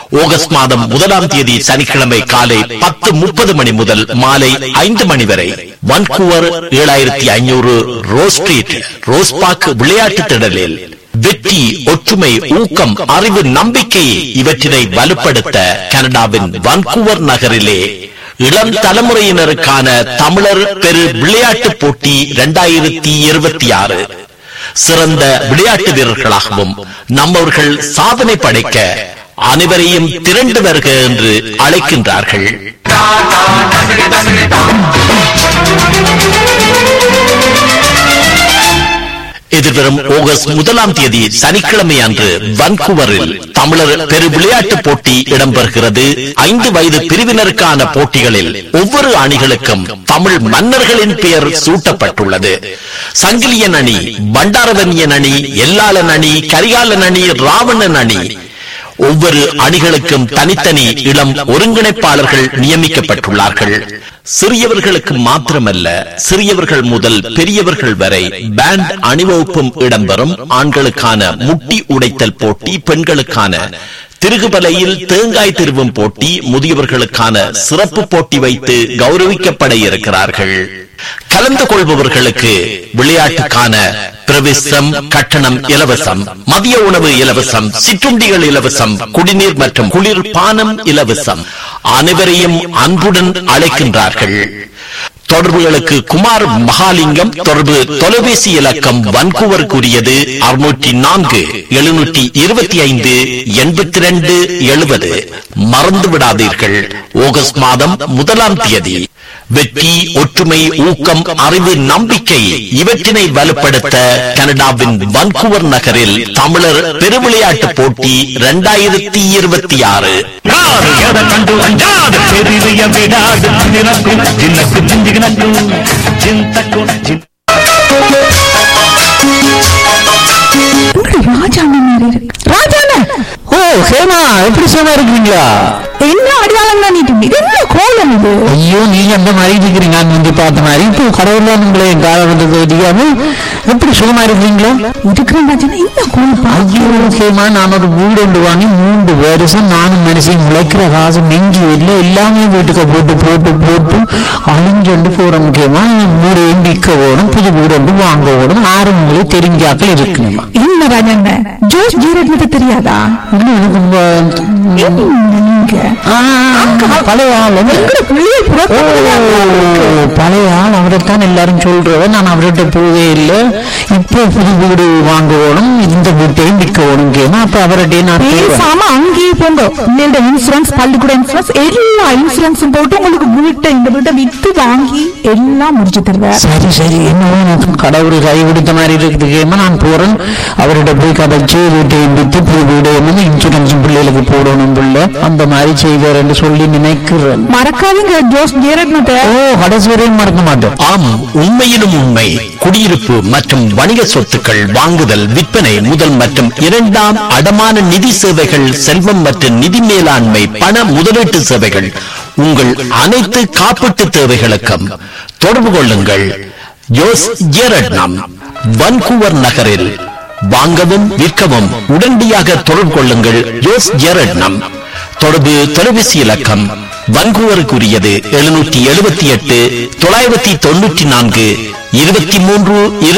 August மாதம் முதலாம் தேதி சனிக்கிழமை காலை பத்து முப்பது மணி முதல் மாலை ஐந்து மணி வரை வன்கூவர் ஏழாயிரத்தி ஐநூறு ரோஸ் ஸ்ட்ரீட் ரோஸ் பார்க் விளையாட்டு திடலில் வெற்றி ஒற்றுமை ஊக்கம் அறிவு நம்பிக்கை இவற்றினை வலுப்படுத்த கனடாவின் வன்கூவர் நகரிலே இளம் தலைமுறையினருக்கான தமிழர் பெரு விளையாட்டுப் போட்டி இரண்டாயிரத்தி இருபத்தி ஆறு சிறந்த விளையாட்டு வீரர்களாகவும் நம்மவர்கள் சாதனை படைக்க அனைவரையும் திரண்டு வருக என்று அழைக்கின்றார்கள் எதிர்வரும் ஆகஸ்ட் முதலாம் தேதி சனிக்கிழமை அன்று வன்கூவரில் தமிழர் பெரு விளையாட்டுப் போட்டி இடம்பெறுகிறது ஐந்து வயது பிரிவினருக்கான போட்டிகளில் ஒவ்வொரு அணிகளுக்கும் தமிழ் மன்னர்களின் பெயர் சூட்டப்பட்டுள்ளது சங்கிலியன் அணி பண்டாரவன்யன் அணி எல்லாளன் அணி கரிகாலன் அணி ராவணன் அணி ஒவ்வொரு அணிகளுக்கும் தனித்தனி இளம் ஒருங்கிணைப்பாளர்கள் நியமிக்கப்பட்டுள்ளார்கள் சிறியவர்களுக்கு மாத்திரமல்ல சிறியவர்கள் முதல் பெரியவர்கள் வரை பேண்ட் அணிவகுப்பும் இடம்பெறும் ஆண்களுக்கான முட்டி உடைத்தல் போட்டி பெண்களுக்கான திருகுபலையில் தேங்காய் திருவும் போட்டி முதியவர்களுக்கான சிறப்பு போட்டி வைத்து கௌரவிக்கப்பட இருக்கிறார்கள் கலந்து கொள்பவர்களுக்கு விளையாட்டுக்கான பிரவேசம் கட்டணம் இலவசம் மதிய உணவு இலவசம் சிற்றுண்டிகள் இலவசம் குடிநீர் மற்றும் குளிர் பானம் இலவசம் அனைவரையும் அன்புடன் அழைக்கின்றார்கள் தொடர்புகளுக்கு குமார் மகாலிங்கம் தொடர்பு தொலைபேசி இலக்கம் வன்கூவருக்குரியது அறுநூற்றி நான்கு எழுநூற்றி இருபத்தி ஐந்து எண்பத்தி ரெண்டு எழுபது மறந்து விடாதீர்கள் ஆகஸ்ட் மாதம் முதலாம் தேதி வெற்றி ஒற்றுமை ஊக்கம் அறிவு நம்பிக்கை இவற்றினை வலுப்படுத்த கனடாவின் வன்கூவர் நகரில் தமிழர் பெருவிளையாட்டு போட்டி இரண்டாயிரத்தி இருபத்தி ஆறு யாரு எதை கண்டு அஞ்சாது பெரிய விடாது நினக்கும் சின்னக்கு சிஞ்சினக்கும் சிந்தக்கும் சின் ராஜாண்ண மாதிரி இருக்கு ராஜாண்ண ஓ ஹேமா எப்படி சும்மா இருக்கீங்களா என்ன அடையாளம் பண்ணிட்டு இது என்ன கோலம் இது ஐயோ நீங்க அந்த மாதிரி இருக்கிறீங்க நான் வந்து பார்த்த மாதிரி இப்போ கடவுள்ல உங்களை என் கால வந்தது தெரியாம எப்படி சுகமா இருக்கீங்களா இருக்கிற ராஜாண்ணா என்ன கோலம் ஐயோ ஹேமா நான் ஒரு வீடு ஒன்று வாங்கி மூன்று வருஷம் நானும் மனுஷன் முளைக்கிற காசு நெஞ்சு இல்லை எல்லாமே வீட்டுக்கு போட்டு போட்டு போட்டு அழிஞ்சொண்டு போற முக்கியமா வீடு விற்க ஓடும் புது வீடு ஒன்று வாங்க ஓடும் ஆறு மொழி தெரிஞ்சாக்கள் இருக்கணுமா என்ன ராஜாண்ண ஜோஸ் ஜீரட் மட்டும் தெரியாதா இன்னும் எனக்கு ரொம்ப, என்ன நீங்க ஆ, பழைய ஆள் எங்கட புள்ளிய ஓ, பழைய ஆள் அவரைத்தான் எல்லாரும் சொல்றவ நான் அவர்கிட்ட போவே இல்லை இப்போ புது வீடு வாங்கணும் இந்த வீட்டையும் விற்கணும் கேமா அப்ப அவர்கிட்ட நான் போவேன். பேசாம அங்கேயே போங்க இந்த இன்சூரன்ஸ் பள்ளிக்கூட இன்சூரன்ஸ் எல்லா இன்சூரன்ஸும் போட்டு உங்களுக்கு வீட்டை இந்த வீட்டை வித்து வாங்கி எல்லாம் முடிச்சு தருவேன் சரி சரி என்னவோ எனக்கு கடவுள் கை கொடுத்த மாதிரி இருக்குது கேமா நான் போறேன் அவர்கிட்ட போய் கதைச்சு வீட்டையும் வித்து புது வீடு என்னமோ இன்சூரன்ஸ் பிள்ளைகளுக்கு போடணும் பிள்ளை அந்த மாதிரி செய்வார் என்று சொல்லி நினைக்கிறேன் மறக்காதீங்க ஜோஸ் ஜீரட் ஓ கடைசி வரையும் மறக்க மாட்டேன் ஆம் உண்மையிலும் உண்மை குடியிருப்பு மற்றும் வணிக சொத்துக்கள் வாங்குதல் விற்பனை முதல் மற்றும் இரண்டாம் அடமான நிதி சேவைகள் செல்வம் மற்றும் நிதி மேலாண்மை பண முதலீட்டு சேவைகள் உங்கள் அனைத்து காப்பீட்டு தேவைகளுக்கும் தொடர்பு கொள்ளுங்கள் ஜோஸ் ஜேரட்னம் வன்கூவர் நகரில் வாங்கவும் விற்கவும் உடனடியாக தொடர்பு கொள்ளுங்கள் ஜோஸ் ஜேரட்னம் தொடர்பு தொலைபேசி இலக்கம் வன்கூவருக்குரியது எழுநூற்றி எழுபத்தி எட்டு தொள்ளாயிரத்தி தொண்ணூற்றி நான்கு இருபத்தி மூன்று